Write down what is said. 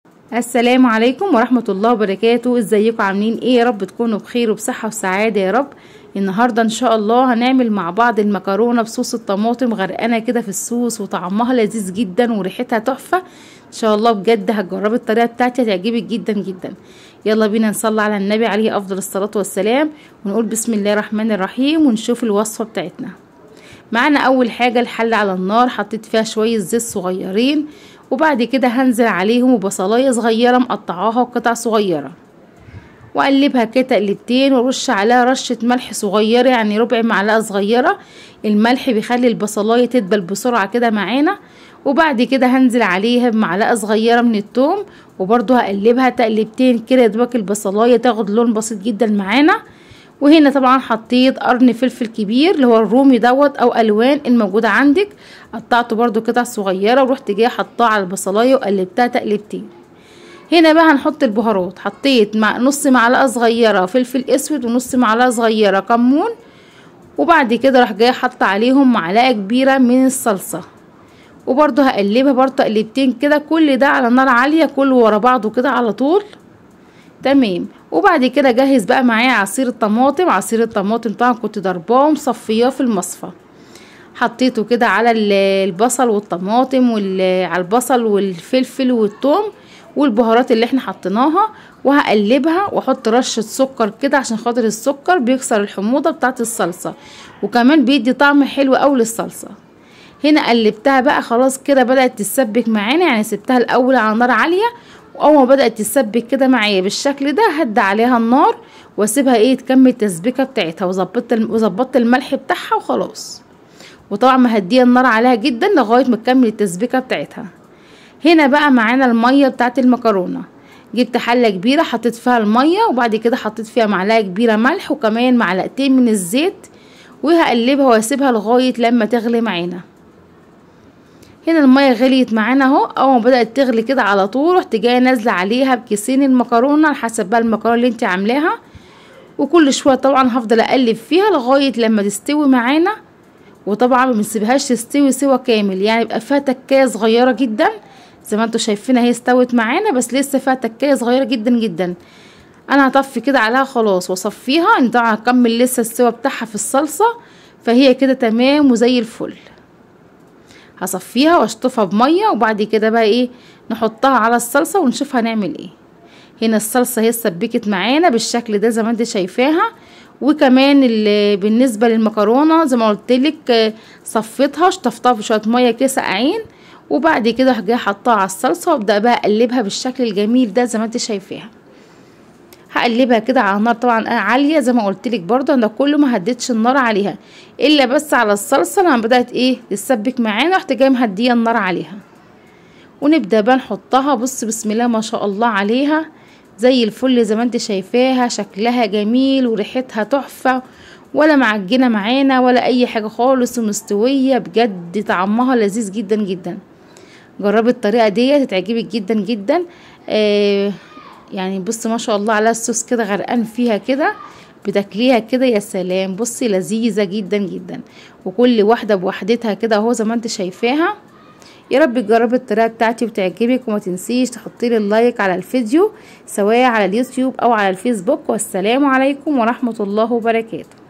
السلام عليكم ورحمة الله وبركاته ازيكم عاملين ايه يا رب تكونوا بخير وبصحة وسعادة يا رب النهاردة ان شاء الله هنعمل مع بعض المكرونة بصوص الطماطم غرقانة كده في الصوص وطعمها لذيذ جدا وريحتها تحفة ان شاء الله بجد هتجربي الطريقة بتاعتي هتعجبك جدا جدا يلا بينا نصلي على النبي عليه افضل الصلاة والسلام ونقول بسم الله الرحمن الرحيم ونشوف الوصفة بتاعتنا معانا اول حاجة الحلة على النار حطيت فيها شوية زيت صغيرين وبعد كده هنزل عليهم بصلايه صغيره مقطعاها قطع صغيره واقلبها كده تقلبتين وارش عليها رشه ملح صغيره يعني ربع معلقه صغيره الملح بيخلي البصلايه تدبل بسرعه كده معانا وبعد كده هنزل عليها بمعلقه صغيره من التوم وبرده هقلبها تقلبتين كده يا دوبك البصلايه تاخد لون بسيط جدا معانا وهنا طبعا حطيت قرن فلفل كبير اللي هو الرومي دوت او الوان الموجوده عندك قطعته برده قطع صغيره ورحت جايه حطاه على البصلايه وقلبتها تقلبتين هنا بقى هنحط البهارات حطيت مع نص معلقه صغيره فلفل اسود ونص معلقه صغيره كمون وبعد كده راح جايه حاطه عليهم معلقه كبيره من الصلصه وبرده هقلبها برده تقلبتين كده كل ده على نار عاليه كله ورا بعضه كده على طول تمام وبعد كده جهز بقى معايا عصير الطماطم عصير الطماطم طبعا كنت ضرباه ومصفياه في المصفى حطيته كده على البصل والطماطم وعلى البصل والفلفل والثوم والبهارات اللي احنا حطيناها وهقلبها واحط رشه سكر كده عشان خاطر السكر بيكسر الحموضه بتاعه الصلصه وكمان بيدي طعم حلو قوي للصلصه هنا قلبتها بقى خلاص كده بدات تتسبك معانا يعني سبتها الاول على نار عاليه واول ما بدات تتسبك كده معايا بالشكل ده هدي عليها النار واسيبها ايه تكمل التسبيكه بتاعتها وظبطت وظبطت الملح بتاعها وخلاص وطبعا مهديه النار عليها جدا لغايه ما تكمل التسبيكه بتاعتها هنا بقى معانا الميه بتاعت المكرونه جبت حله كبيره حطيت فيها الميه وبعد كده حطيت فيها معلقه كبيره ملح وكمان معلقتين من الزيت وهقلبها واسيبها لغايه لما تغلي معانا هنا الميه غليت معانا اهو اول ما بدات تغلي كده على طول رحت جايه نازله عليها بكيسين المكرونه على حسب بقى المكرونه اللي انت عاملاها وكل شويه طبعا هفضل اقلب فيها لغايه لما تستوي معانا وطبعا ما بنسيبهاش تستوي سوا كامل يعني يبقى فيها تكايه صغيره جدا زي ما انتوا شايفينها هي استوت معانا بس لسه فيها تكايه صغيره جدا جدا انا هطفي كده عليها خلاص واصفيها ان طبعا هكمل لسه السوا بتاعها في الصلصه فهي كده تمام وزي الفل هصفيها واشطفها بميه وبعد كده بقى ايه نحطها على الصلصه ونشوف هنعمل ايه هنا الصلصه هي اتسبكت معانا بالشكل ده زي ما انت شايفاها وكمان بالنسبه للمكرونه زي ما قلت لك صفيتها شطفتها بشويه ميه كده ساقعين وبعد كده جايه حطها على الصلصه وابدا بقى اقلبها بالشكل الجميل ده زي ما انت شايفاها هقلبها كده على نار طبعا عاليه زي ما قلت لك برده انا كله ما هديتش النار عليها الا بس على الصلصه لما بدات ايه تتسبك معانا رحت جايه مهديه النار عليها ونبدا بقى نحطها بص بسم الله ما شاء الله عليها زي الفل زي ما انت شايفاها شكلها جميل وريحتها تحفه ولا معجنه معانا ولا اي حاجه خالص ومستويه بجد طعمها لذيذ جدا جدا جربي الطريقه دي هتعجبك جدا جدا آه يعني بص ما شاء الله على الصوص كده غرقان فيها كده بتاكليها كده يا سلام بصي لذيذه جدا جدا وكل واحده بوحدتها كده اهو زي ما انت شايفاها يا رب تجربي الطريقه بتاعتي وتعجبك وما تنسيش تحطي لي اللايك على الفيديو سواء على اليوتيوب او على الفيسبوك والسلام عليكم ورحمه الله وبركاته